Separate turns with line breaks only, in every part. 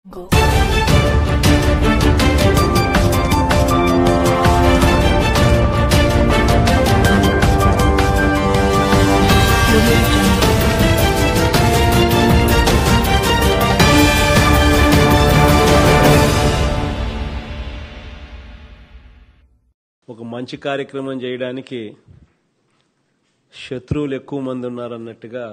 Go.
ఒక మంచి కార్యక్రమం చేయడానికి శత్రువులు ఎక్కువ మంది ఉన్నారన్నట్టుగా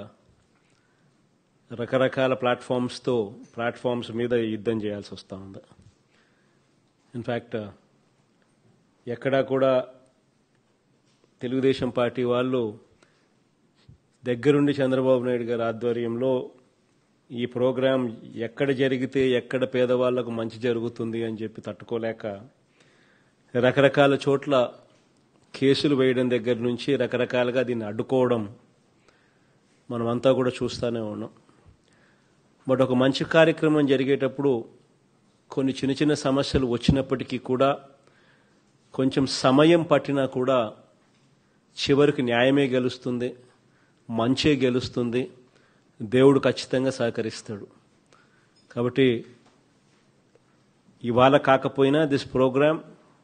రకరకాల ప్లాట్ఫామ్స్తో ప్లాట్ఫామ్స్ మీద యుద్ధం చేయాల్సి వస్తూ ఉంది ఇన్ఫ్యాక్ట్ ఎక్కడా కూడా తెలుగుదేశం పార్టీ వాళ్ళు దగ్గరుండి చంద్రబాబు నాయుడు గారి ఆధ్వర్యంలో ఈ ప్రోగ్రాం ఎక్కడ జరిగితే ఎక్కడ పేదవాళ్లకు మంచి జరుగుతుంది అని చెప్పి తట్టుకోలేక రకరకాల చోట్ల కేసులు వేయడం దగ్గర నుంచి రకరకాలుగా దీన్ని అడ్డుకోవడం మనమంతా కూడా చూస్తూనే ఉన్నాం బట్ ఒక మంచి కార్యక్రమం జరిగేటప్పుడు కొన్ని చిన్న చిన్న సమస్యలు వచ్చినప్పటికీ కూడా కొంచెం సమయం పట్టినా కూడా చివరికి న్యాయమే గెలుస్తుంది మంచే గెలుస్తుంది దేవుడు ఖచ్చితంగా సహకరిస్తాడు కాబట్టి ఇవాళ కాకపోయినా దిస్ ప్రోగ్రామ్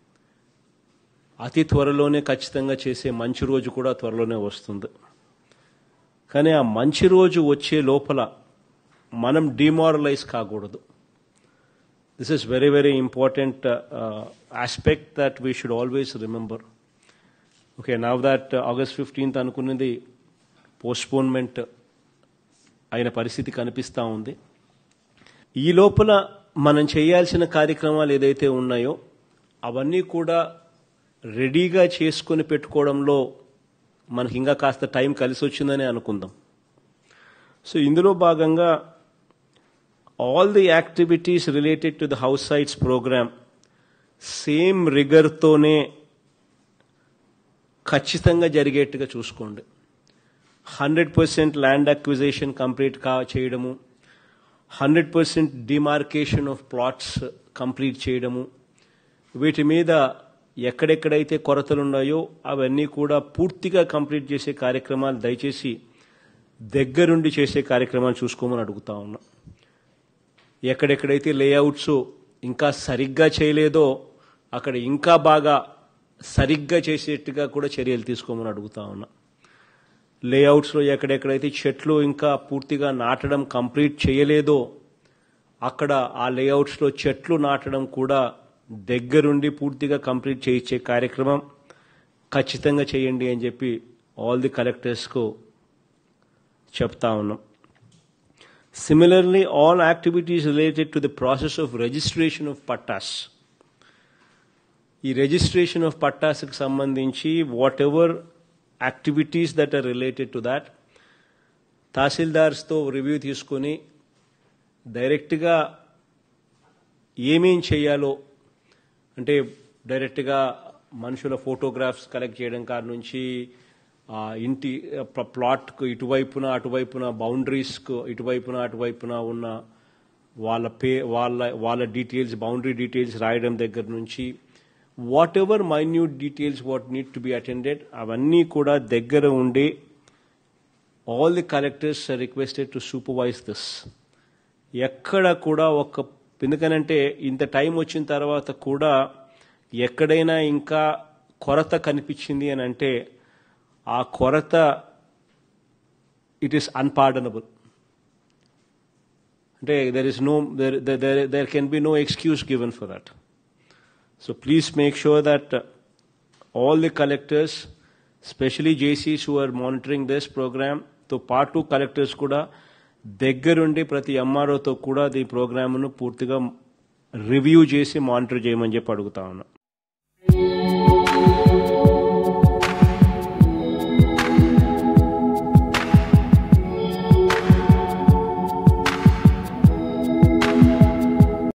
అతి త్వరలోనే ఖచ్చితంగా చేసే మంచి రోజు కూడా త్వరలోనే వస్తుంది కానీ ఆ మంచి రోజు వచ్చే లోపల మనం డిమారలైజ్ కాకూడదు this is very very important aspect that we should always remember okay now that August fifteenth అనుకున్నది పోస్ట్పోన్మెంట్ అయిన పరిస్థితి కనిపిస్తూ ఉంది ఈ లోపల మనం చేయాల్సిన కార్యక్రమాలు ఏదైతే ఉన్నాయో అవన్నీ కూడా రెడీగా చేసుకొని పెట్టుకోవడంలో మనకి ఇంకా కాస్త టైం కలిసి వచ్చిందని అనుకుందాం సో ఇందులో భాగంగా all the activities related to the house sites program same రిగర్తోనే ఖచ్చితంగా జరిగేట్టుగా చూసుకోండి hundred percent land acquisition complete కా చేయడము hundred percent demarcation of plots complete చేయడము వీటి మీద ఎక్కడెక్కడైతే కొరతలు ఉన్నాయో అవన్నీ కూడా పూర్తిగా కంప్లీట్ చేసే కార్యక్రమాలు దయచేసి దగ్గరుండి చేసే కార్యక్రమాలు చూసుకోమని అడుగుతా ఉన్నా ఎక్కడెక్కడైతే లేఅవుట్స్ ఇంకా సరిగ్గా చేయలేదో అక్కడ ఇంకా బాగా సరిగ్గా చేసేట్టుగా కూడా చర్యలు తీసుకోమని అడుగుతా ఉన్నా లేఅవుట్స్లో ఎక్కడెక్కడైతే చెట్లు ఇంకా పూర్తిగా నాటడం కంప్లీట్ చేయలేదో అక్కడ ఆ లేఅవుట్స్లో చెట్లు నాటడం కూడా దగ్గరుండి పూర్తిగా కంప్లీట్ చేయించే కార్యక్రమం ఖచ్చితంగా చేయండి అని చెప్పి ఆల్ ది కలెక్టర్స్కు చెప్తా ఉన్నాం similarly all activities related to the process of registration of pattas ఈ రిజిస్ట్రేషన్ ఆఫ్ పట్టాస్కి సంబంధించి whatever activities that are related to that తహసీల్దార్స్తో రివ్యూ తీసుకొని డైరెక్ట్గా ఏమేం చేయాలో అంటే డైరెక్ట్గా మనుషుల ఫోటోగ్రాఫ్స్ కలెక్ట్ చేయడం కాడ నుంచి ఆ ఇంటి ప్ల- ప్లాట్కు ఇటువైపున అటువైపున బౌండరీస్కు ఇటువైపున అటువైపున ఉన్న వాళ్ళ పే వాళ్ళ వాళ్ళ డీటెయిల్స్ బౌండరీ డీటెయిల్స్ రాయడం దగ్గర నుంచి whatever minute details what need to be attended అవన్నీ కూడా దగ్గర ఉండి all the collectors requested to supervise this ఎక్కడ కూడా ఒక ఎందుకనంటే ఇంత టైం వచ్చిన తర్వాత కూడా ఎక్కడైనా ఇంకా కొరత కనిపించింది అని అంటే ఆ కొరత ఇట్ ఈస్ అన్పార్డనబుల్ అంటే there is no there there can be no excuse given for that so please make sure that all the collectors specially జేసీస్ హు ఆర్ మానిటరింగ్ దిస్ ప్రోగ్రామ్తో పాటు కలెక్టర్స్ కూడా దగ్గరుండి ప్రతి ఎంఆర్ఓతో కూడా ఈ ప్రోగ్రామ్ను పూర్తిగా రివ్యూ చేసి మానిటర్ చేయమని చెప్పి అడుగుతా ఉన్నా